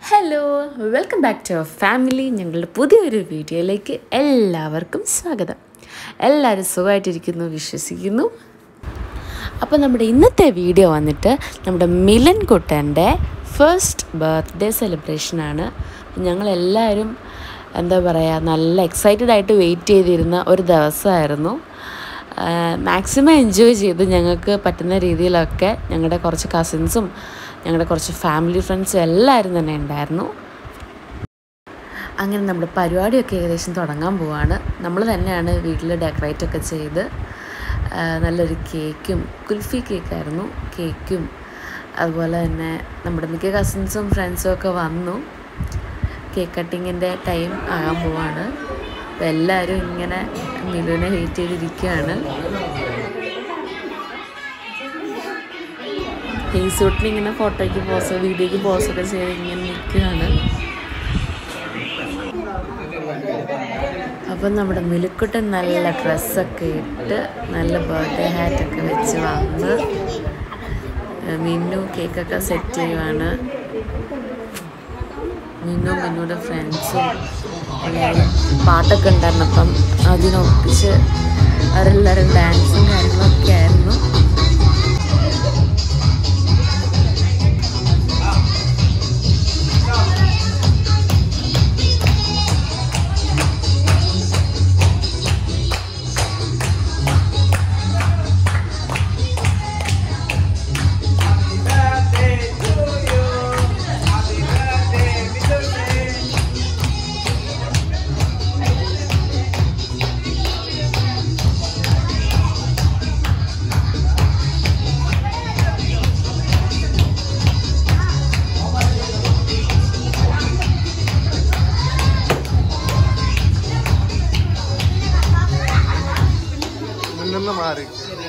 Hello welcome back to our family ഞങ്ങളുടെ പുതിയൊരു വീഡിയോയിലേക്ക് എല്ലാവർക്കും സ്വാഗതം എല്ലാവരും സുഖമായിട്ടിരിക്കുന്നു വിശ്വസിക്കുന്നു അപ്പോൾ നമ്മുടെ ഇന്നത്തെ വീഡിയോ വന്നിട്ട് നമ്മുടെ മിലൻ കുട്ടൻ്റെ ഫസ്റ്റ് ബർത്ത്ഡേ സെലിബ്രേഷനാണ് ഞങ്ങളെല്ലാവരും എന്താ പറയുക നല്ല എക്സൈറ്റഡ് ആയിട്ട് വെയിറ്റ് ചെയ്തിരുന്ന ഒരു ദിവസമായിരുന്നു മാക്സിമം എൻജോയ് ചെയ്ത് ഞങ്ങൾക്ക് പറ്റുന്ന രീതിയിലൊക്കെ ഞങ്ങളുടെ കുറച്ച് കസിൻസും ഞങ്ങളുടെ കുറച്ച് ഫാമിലി ഫ്രണ്ട്സും എല്ലാവരും തന്നെ ഉണ്ടായിരുന്നു അങ്ങനെ നമ്മുടെ പരിപാടിയൊക്കെ ഏകദേശം തുടങ്ങാൻ പോവാണ് നമ്മൾ തന്നെയാണ് വീട്ടിൽ ഡെക്കറേറ്റ് ഒക്കെ ചെയ്ത് ആ, നല്ലൊരു കേക്കും കുൽഫി കേക്കായിരുന്നു കേക്കും അതുപോലെ തന്നെ നമ്മുടെ മിക്ക കസിൻസും ഫ്രണ്ട്സും ഒക്കെ വന്നു കേക്ക് കട്ടിങ്ങിൻ്റെ ടൈം ആകാൻ പോവാണ് അപ്പോൾ എല്ലാവരും ഇങ്ങനെ മിലുവിനെ വെയിറ്റ് ചെയ്തിരിക്കുകയാണ് ഫേസ്ബുക്കിൽ ഇങ്ങനെ ഫോട്ടോയ്ക്ക് പോസ് വീഡിയോയ്ക്ക് പോസൊക്കെ ചെയ്ത് ഇങ്ങനെ നിൽക്കുകയാണ് അപ്പം നമ്മുടെ മിലുക്കുട്ടൻ നല്ല ഡ്രസ്സൊക്കെ ഇട്ട് നല്ല ബർത്ത്ഡേ ഹാറ്റൊക്കെ വെച്ച് വന്ന് ഏഹ് മിന്നു കേക്കൊക്കെ സെറ്റ് ചെയ്യുവാണ് മിന്നു മിന്നുടെ ഫ്രണ്ട്സും എല്ലാവരും പാട്ടൊക്കെ ഉണ്ടായിരുന്നു അപ്പം അതിനൊപ്പിച്ച് അവരെല്ലാവരും ഡാൻസും കാര്യങ്ങളൊക്കെ ആയിരുന്നു മുന്നിന്ന് മാറി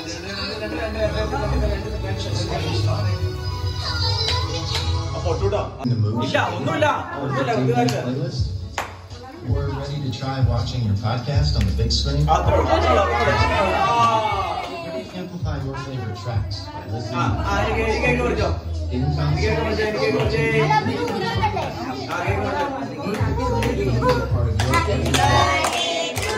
in the mood ഇല്ല ഒന്നുമില്ല ഒന്നുമില്ല TV വീട്ടുകാർക്ക് playlist? Or ready to try watching your podcast on the big screen? അത്രേ ഉള്ളൂ, അത്രേ ഉള്ളൂ, അത്രേ ഉള്ളൂ. Amplify your favorite tracks by ആ, listening ആ, എനിക്ക് എനിക്ക് കേക്ക് മുറിച്ചോ? in എനിക്ക് കേക്ക് മുറിച്ചോ, എനിക്ക് കേക്ക് മുറിച്ചേ. ആ, കേക്ക് മുറിച്ചോ. part of your daily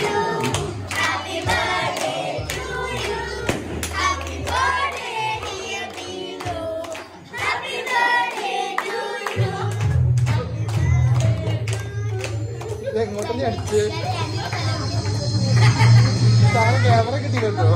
എങ്ങോട്ടന്നെ അടിച്ച് താഴെ ക്യാമറ കിട്ടിയില്ലല്ലോ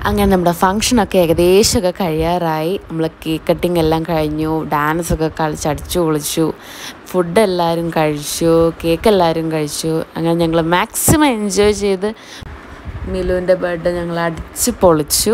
അങ്ങനെ നമ്മുടെ ഫങ്ഷനൊക്കെ ഏകദേശമൊക്കെ കഴിയാറായി നമ്മൾ കേക്ക് കട്ടിങ് എല്ലാം കഴിഞ്ഞു ഡാൻസൊക്കെ കളിച്ച് അടിച്ചു പൊളിച്ചു ഫുഡ് എല്ലാവരും കഴിച്ചു കേക്ക് എല്ലാവരും കഴിച്ചു അങ്ങനെ ഞങ്ങൾ മാക്സിമം എൻജോയ് ചെയ്ത് മിലുവിൻ്റെ ബർത്ത്ഡേ ഞങ്ങൾ അടിച്ച് പൊളിച്ചു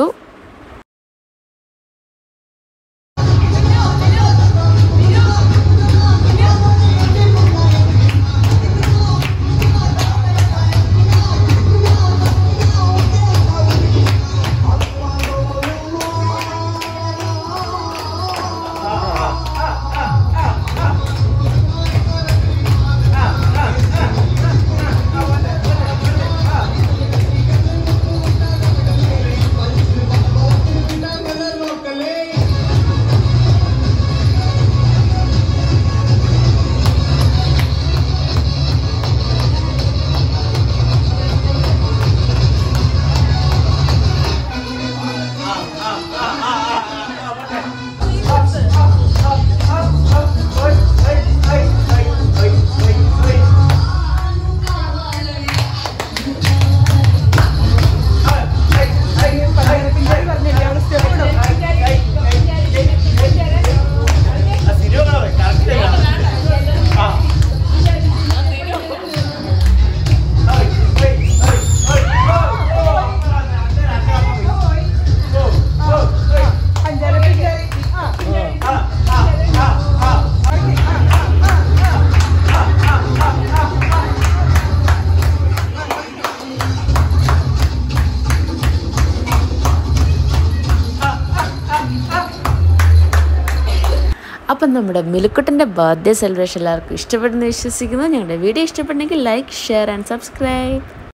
അപ്പം നമ്മുടെ മിലുക്കുട്ടൻ്റെ ബർത്ത്ഡേ സെലിബ്രേഷൻ എല്ലാവർക്കും ഇഷ്ടപ്പെടുന്നു വിശ്വസിക്കുന്നു ഞങ്ങളുടെ വീഡിയോ ഇഷ്ടപ്പെട്ടെങ്കിൽ ലൈക്ക് ഷെയർ ആൻഡ് സബ്സ്ക്രൈബ്